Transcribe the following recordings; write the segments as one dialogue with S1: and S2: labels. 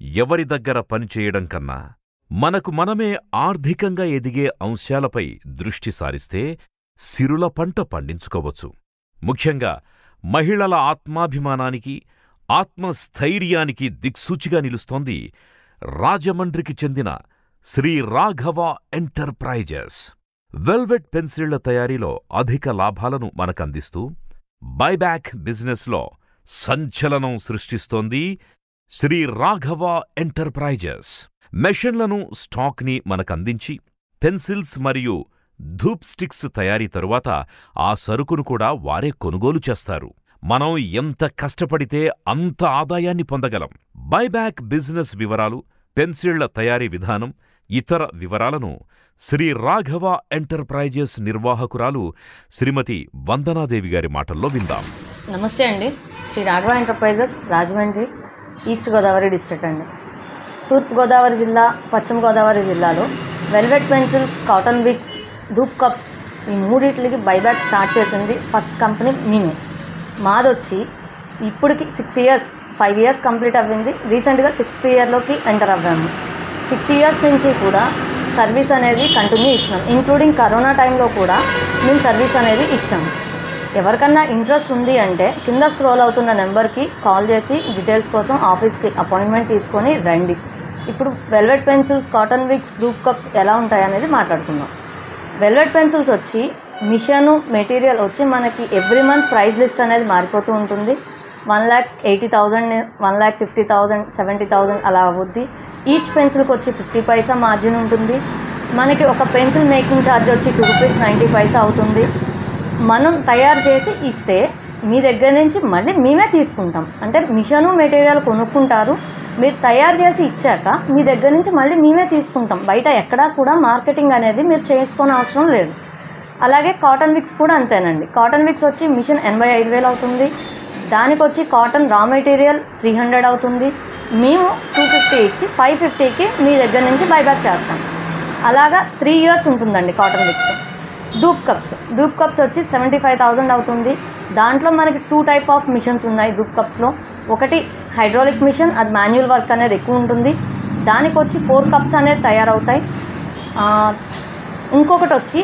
S1: ఎవరి దగ్గర పనిచేయడం కన్నా మనకు మనమే ఆర్థికంగా ఎదిగే అంశాలపై దృష్టి సారిస్తే సిరుల పంట పండించుకోవచ్చు ముఖ్యంగా మహిళల ఆత్మాభిమానానికి ఆత్మస్థైర్యానికి దిక్సూచిగా నిలుస్తోంది రాజమండ్రికి చెందిన శ్రీ రాఘవ ఎంటర్ప్రైజెస్ వెల్వెట్ పెన్సిళ్ల తయారీలో అధిక లాభాలను మనకందిస్తూ బైబ్యాక్ బిజినెస్లో సంచలనం సృష్టిస్తోంది శ్రీ రాఘవ ఎంటర్ప్రైజెస్ మెషిన్లను స్టాక్ని మనకందించి పెన్సిల్స్ మరియు ధూప్ స్టిక్స్ తయారీ తరువాత ఆ సరుకును కూడా వారే కొనుగోలు చేస్తారు మనం ఎంత కష్టపడితే అంత ఆదాయాన్ని పొందగలం బైబ్యాక్ బిజినెస్ వివరాలు పెన్సిళ్ల తయారీ విధానం ఇతర వివరాలను శ్రీ రాఘవ ఎంటర్ప్రైజెస్ నిర్వాహకురాలు శ్రీమతి వందనాదేవి గారి మాటల్లో విందాం
S2: నమస్తే అండి Shri Raghava enterprises Rajahmundry east Godavari district అండి తూర్పు గోదావరి జిల్లా పశ్చిమ గోదావరి జిల్లాలో velvet pencils cotton wicks dhoop cups ఈ మూడింటికి బైబ్యాక్ స్టార్ట్ చేసింది ఫస్ట్ కంపెనీ మేమే మాదొచ్చి ఇప్పటికి six years five years complete అవ్వింది రీసెంట్గా సిక్స్త్ ఇయర్లోకి ఎంటర్ అవ్వాము సిక్స్ ఇయర్స్ నుంచి కూడా సర్వీస్ అనేది కంటిన్యూ ఇస్తున్నాం ఇంక్లూడింగ్ కరోనా టైంలో కూడా మేము సర్వీస్ అనేది ఇచ్చాము ఎవరికన్నా ఇంట్రెస్ట్ ఉంది అంటే కింద స్క్రోల్ అవుతున్న నెంబర్కి కాల్ చేసి డీటెయిల్స్ కోసం ఆఫీస్కి అపాయింట్మెంట్ తీసుకొని రండి ఇప్పుడు velvet pencils cotton wicks dhoop cups ఎలా ఉంటాయి అనేది మాట్లాడుకుందాం వెల్వెట్ పెన్సిల్స్ వచ్చి మిషను మెటీరియల్ వచ్చి మనకి ఎవ్రీ మంత్ ప్రైస్ లిస్ట్ అనేది మారిపోతూ ఉంటుంది one lakh eighty thousand one lakh fifty thousand seventy thousand అలా అవుద్ది ఈచ్ పెన్సిల్కి వచ్చి ఫిఫ్టీ పైసా మార్జిన్ ఉంటుంది మనకి ఒక పెన్సిల్ మేకింగ్ ఛార్జ్ వచ్చి టూ రూపీస్ నైంటీ పైసా అవుతుంది మనం తయారు చేసి ఇస్తే మీ దగ్గర నుంచి మళ్ళీ మేమే తీసుకుంటాం అంటే మిషను మెటీరియల్ కొనుక్కుంటారు మీరు తయారు చేసి ఇచ్చాక మీ దగ్గర నుంచి మళ్ళీ మేమే తీసుకుంటాం బయట ఎక్కడా కూడా మార్కెటింగ్ అనేది మీరు చేసుకోని అవసరం లేదు అలాగే కాటన్ విక్స్ కూడా అంతేనండి కాటన్ విక్స్ వచ్చి మిషన్ ఎనభై ఐదు వేలు అవుతుంది దానికి వచ్చి cotton raw material three hundred అవుతుంది మేము టూ ఫిఫ్టీ ఇచ్చి ఫైవ్ ఫిఫ్టీకి మీ దగ్గర నుంచి బైబ్యాక్ చేస్తాం అలాగా త్రీ ఇయర్స్ ఉంటుందండి cotton wicks dhoop cups dhoop cups వచ్చి సెవెంటీ ఫైవ్ థౌజండ్ అవుతుంది దాంట్లో మనకి టూ టైప్ ఆఫ్ మిషన్స్ ఉన్నాయి ధూప్ కప్స్లో ఒకటి హైడ్రాలిక్ మిషన్ అది మాన్యువల్ వర్క్ అనేది ఎక్కువ ఉంటుంది దానికి వచ్చి ఫోర్ కప్స్ అనేది తయారవుతాయి ఆ, ఇంకొకటి వచ్చి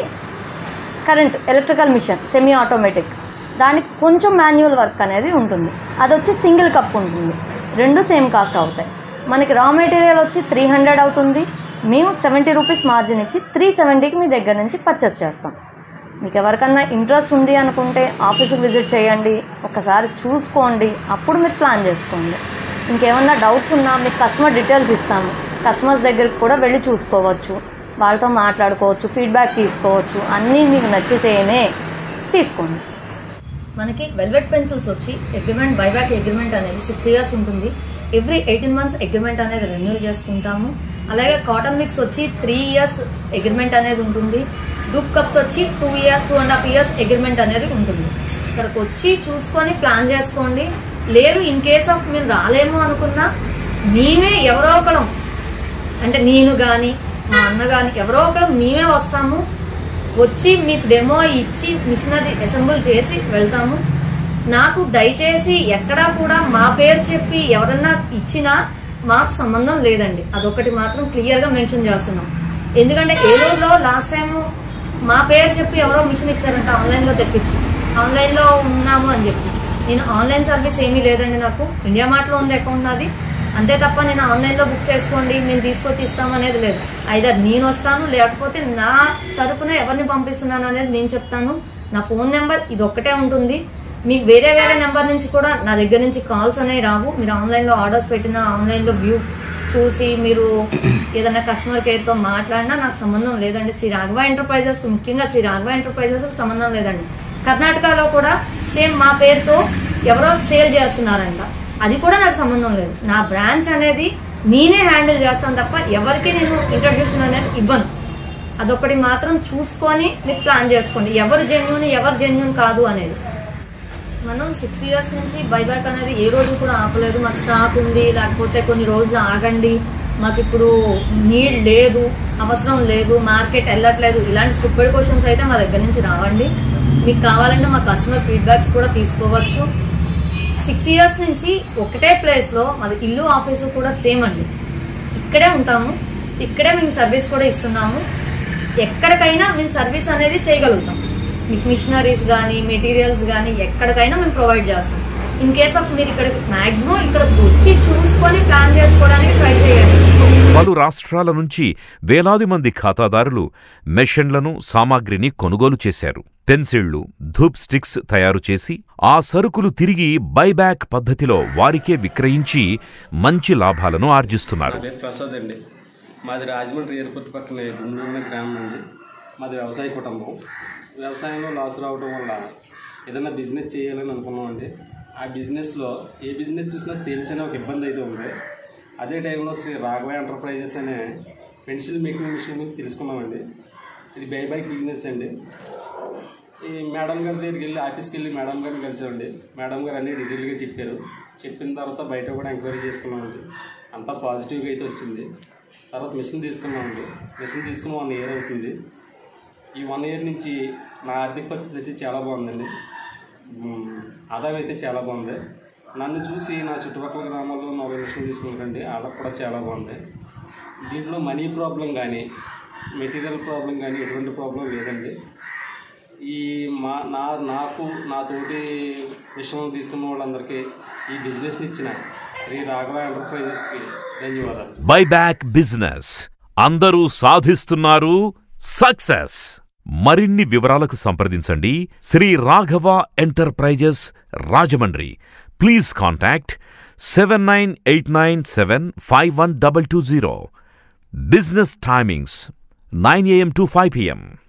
S2: current electrical machine semi automatic దానికి కొంచెం మాన్యువల్ వర్క్ అనేది ఉంటుంది అది వచ్చి సింగిల్ కప్ ఉంటుంది రెండు సేమ్ కాస్ట్ అవుతాయి మనకి రా మెటీరియల్ వచ్చి త్రీ హండ్రెడ్ అవుతుంది మేము సెవెంటీ రూపీస్ మార్జిన్ ఇచ్చి త్రీ సెవెంటీకి మీ దగ్గర నుంచి పర్చేస్ చేస్తాం మీకు ఎవరికన్నా ఇంట్రెస్ట్ ఉంది అనుకుంటే ఆఫీస్కి విజిట్ చేయండి ఒకసారి చూసుకోండి అప్పుడు మీరు ప్లాన్ చేసుకోండి ఇంకేమన్నా డౌట్స్ ఉన్నా మీకు కస్టమర్ డీటెయిల్స్ ఇస్తాము కస్టమర్స్ దగ్గరికి కూడా వెళ్ళి చూసుకోవచ్చు వాళ్ళతో మాట్లాడుకోవచ్చు ఫీడ్బ్యాక్ తీసుకోవచ్చు అన్నీ మీకు నచ్చితేనే తీసుకోండి మనకి వెల్వెట్ పెన్సిల్స్ వచ్చి అగ్రిమెంట్ బైబ్యాక్ అగ్రిమెంట్ అనేది సిక్స్ ఇయర్స్ ఉంటుంది ఎవ్రీ ఎయిటీన్ మంత్స్ అగ్రిమెంట్ అనేది రెన్యూల్ చేసుకుంటాము అలాగే కాటన్ మిక్స్ వచ్చి త్రీ ఇయర్స్ అగ్రిమెంట్ అనేది ఉంటుంది డూప్ కప్స్ వచ్చి two year two and half years agreement అనేది ఉంటుంది ఇక్కడికి వచ్చి చూసుకొని ప్లాన్ చేసుకోండి లేదు ఇన్ కేస్ ఆఫ్ మీరు రాలేము అనుకున్నా మేమే ఎవరో ఒకళ్ళం అంటే నేను కానీ మా అన్న కానీ ఎవరో ఒకరు మేమే వస్తాము వచ్చి మీకు డెమో ఇచ్చి మిషనరీ అసెంబుల్ చేసి వెళ్తాము నాకు దయచేసి ఎక్కడా కూడా మా పేరు చెప్పి ఎవరన్నా ఇచ్చినా మాకు సంబంధం లేదండి అదొకటి మాత్రం క్లియర్ గా మెన్షన్ చేస్తున్నాం ఎందుకంటే ఏలూరులో లాస్ట్ టైం మా పేరు చెప్పి ఎవరో మిషన్ ఇచ్చారంట ఆన్లైన్ లో తెప్పించి ఆన్లైన్ లో ఉన్నాము అని చెప్పి నేను ఆన్లైన్ సర్వీస్ ఏమీ లేదండి నాకు ఇండియా మార్ట్ లో ఉంది అకౌంట్ నాది అంతే తప్ప నేను ఆన్లైన్ లో బుక్ చేసుకోండి మేము తీసుకొచ్చి ఇస్తాం అనేది లేదు ఐదర్ నేను వస్తాను లేకపోతే నా తరపున ఎవరిని పంపిస్తున్నాను అనేది నేను చెప్తాను నా ఫోన్ నెంబర్ ఇది ఒక్కటే ఉంటుంది మీకు వేరే వేరే నెంబర్ నుంచి కూడా నా దగ్గర నుంచి కాల్స్ అనేవి రావు మీరు ఆన్లైన్ లో ఆర్డర్స్ పెట్టినా ఆన్లైన్ లో వ్యూ చూసి మీరు ఏదైనా కస్టమర్ కేర్ తో మాట్లాడినా నాకు సంబంధం లేదండి శ్రీ రాఘవ ఎంటర్ప్రైజెస్ ముఖ్యంగా శ్రీ రాఘవ ఎంటర్ప్రైజెస్ సంబంధం లేదండి కర్ణాటకలో కూడా సేమ్ మా పేరుతో ఎవరో సేల్ చేస్తున్నారంట అది కూడా నాకు సంబంధం లేదు నా బ్రాంచ్ అనేది నేనే హ్యాండిల్ చేస్తాను తప్ప ఎవరికి నేను ఇంట్రడ్యూషన్ అనేది ఇవ్వను అదొకటి మాత్రం చూసుకొని మీరు ప్లాన్ చేసుకోండి ఎవరు జెన్యున్ ఎవరు జెన్యున్ కాదు అనేది మనం సిక్స్ ఇయర్స్ నుంచి బైబ్యాక్ అనేది ఏ రోజు కూడా ఆపలేదు మాకు స్టాక్ ఉంది లేకపోతే కొన్ని రోజులు ఆగండి మాకు ఇప్పుడు నీడ్ లేదు అవసరం లేదు మార్కెట్ వెళ్ళట్లేదు ఇలాంటి స్టూపిడ్ క్వశ్చన్స్ అయితే మా దగ్గర నుంచి రావండి మీకు కావాలంటే మా కస్టమర్ ఫీడ్బ్యాక్స్ కూడా తీసుకోవచ్చు సిక్స్ ఇయర్స్ నుంచి ఒకటే ప్లేస్ లో మాది ఇల్లు ఆఫీసు కూడా సేమ్ అండి ఇక్కడే ఉంటాము ఇక్కడే మేము సర్వీస్ కూడా ఇస్తున్నాము ఎక్కడికైనా మేము సర్వీస్ అనేది చేయగలుగుతాం మీకు మిషనరీస్ కానీ మెటీరియల్స్ కానీ ఎక్కడికైనా మేము ప్రొవైడ్ చేస్తాం ఇన్ కేస్ ఆఫ్ మీరు ఇక్కడ మాక్సిమం ఇక్కడ వచ్చి చూసుకొని ప్లాన్ చేసుకోవడానికి ట్రై చేయండి
S1: పలు రాష్ట్రాల నుంచి వేలాది మంది ఖాతాదారులు మెషన్లను సామాగ్రిని కొనుగోలు చేశారు పెన్సిళ్లు ధూప్ స్టిక్స్ తయారు చేసి ఆ సరుకులు తిరిగి బైబ్యాక్ పద్ధతిలో వారికే విక్రయించి మంచి లాభాలను ఆర్జిస్తున్నారు
S3: నా పేరు ప్రసాద్ అండి మాది రాజమండ్రి ఎయిర్పోర్ట్ పక్కనే గుండూరు గ్రామం అండి మాది వ్యవసాయ కుటుంబం వ్యవసాయంలో లాస్ రావడం వల్ల ఏదైనా బిజినెస్ చేయాలని అనుకున్నామండి ఆ బిజినెస్లో ఏ బిజినెస్ చూసినా సేల్స్ అనే ఒక ఇబ్బంది అయితే ఉంది అదే టైంలో శ్రీ రాఘవ ఎంటర్ప్రైజెస్ అనే పెన్సిల్ మేకింగ్ మిషన్ గురించి తెలుసుకున్నామండి ఇది బై బైక్ బిజినెస్ అండి ఈ మేడం గారి దగ్గరికి వెళ్ళి ఆఫీస్కి వెళ్ళి మేడం గారిని కలిసామండి మేడం గారు అన్ని డీటెయిల్గా చెప్పారు చెప్పిన తర్వాత బయట కూడా ఎంక్వైరీ చేసుకున్నామండి అంతా పాజిటివ్గా అయితే వచ్చింది తర్వాత మిషన్ తీసుకున్నామండి మిషన్ తీసుకుని వన్ ఇయర్ అవుతుంది ఈ వన్ ఇయర్ నుంచి నా ఆర్థిక పరిస్థితి అయితే చాలా బాగుందండి మ్మ్. ఆదాయం అయితే చాలా బాగుంది నన్ను చూసి నా చుట్టుపక్కల గ్రామాల్లో ఉన్న ఒక మిషన్ తీసుకుంటారండి వాళ్ళకు కూడా చాలా బాగుంది దీంట్లో మనీ ప్రాబ్లం కానీ మెటీరియల్ ప్రాబ్లం కానీ ఎటువంటి ప్రాబ్లం లేదండి ఈ మా నా నాకు నా తోటి విషయం తీసుకున్న వాళ్ళందరికీ ఈ బిజినెస్ని ఇచ్చిన శ్రీ రాఘవ ఎంటర్ప్రైజెస్కి ధన్యవాదాలు
S1: బైబ్యాక్ బిజినెస్ అందరూ సాధిస్తున్నారు సక్సెస్ మరిన్ని వివరాలకు సంప్రదించండి Shri Raghava enterprises Rajahmundry please contact seven nine eight nine seven five one double two zero business timings nine AM to five PM